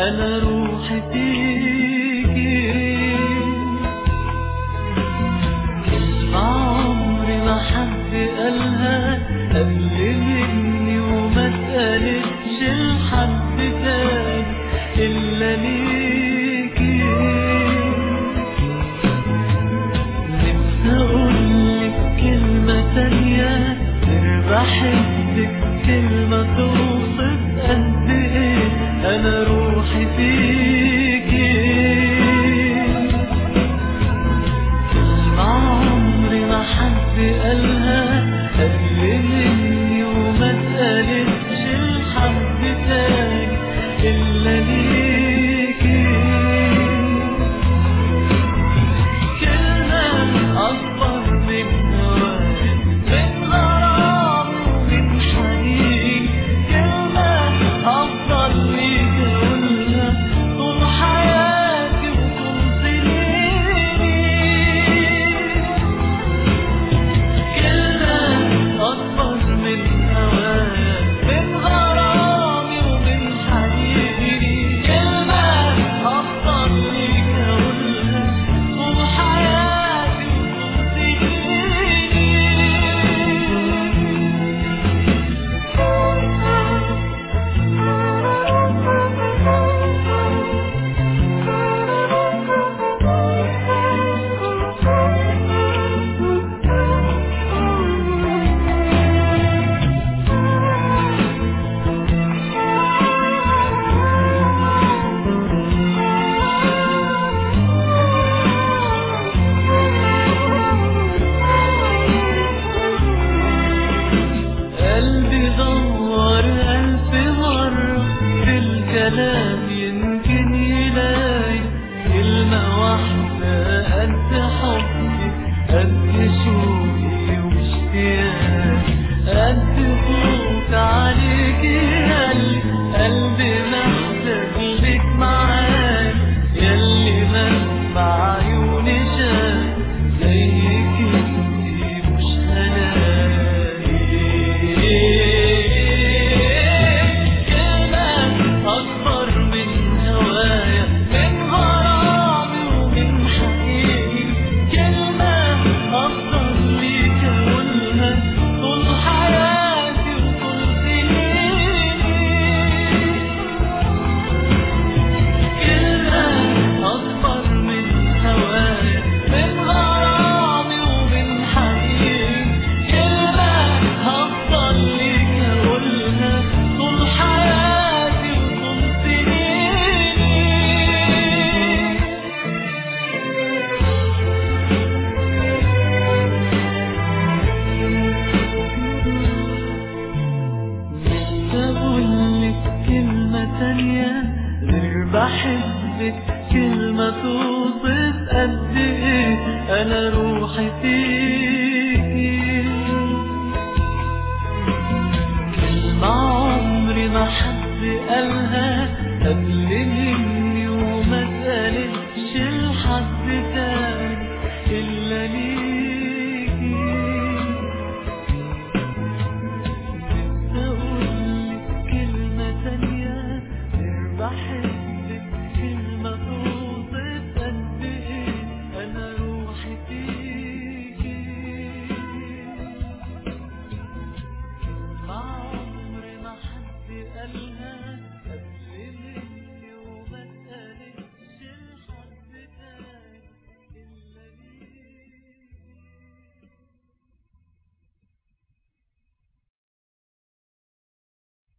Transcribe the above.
أنا روحي فيكي كلمة عمري ما حد قالها قبل مني وما اتقالتش لحد تاني إلا ليكي نفسي أقولك كلمة تانية غير بحبك كلمة توصف قد إيه أنا روحي فيكي كلمة عمري ما حد قالها قبل مني وما اتقالتش لحد تاني إلا ليكي كلمة أكبر من هواك من غرام ومن حنين كلمة أفضل ليك أقولها طول حياتي وطول سنيني كلمة أكبر من هواك من غرامي ومن حنيني كلمة أفضل ليك أقولها طول حياتي وطول قلبي دور ألف مرة في الكلام يمكن يلاقي كلمة واحدة قد حبي قد شوقي واشتياقي قد خوف عليكي قلبي قلبي محتاج لك معاي ياللي مهما عيوني شاف زيك انتي مش هلاقي كلمة أكبر من هوايا من غرامي ومن حقيقي كلمة أفضل ليك أقولها طول حياتي وطول سنيني كلمة أكبر من هوايا من غرامي ومن حقيقي كلمة أفضل ليك أقولها طول حياتي وطول سنيني أقولك كلمة تانية غير بحبك كلمة توصف قد إيه أنا روحي فيك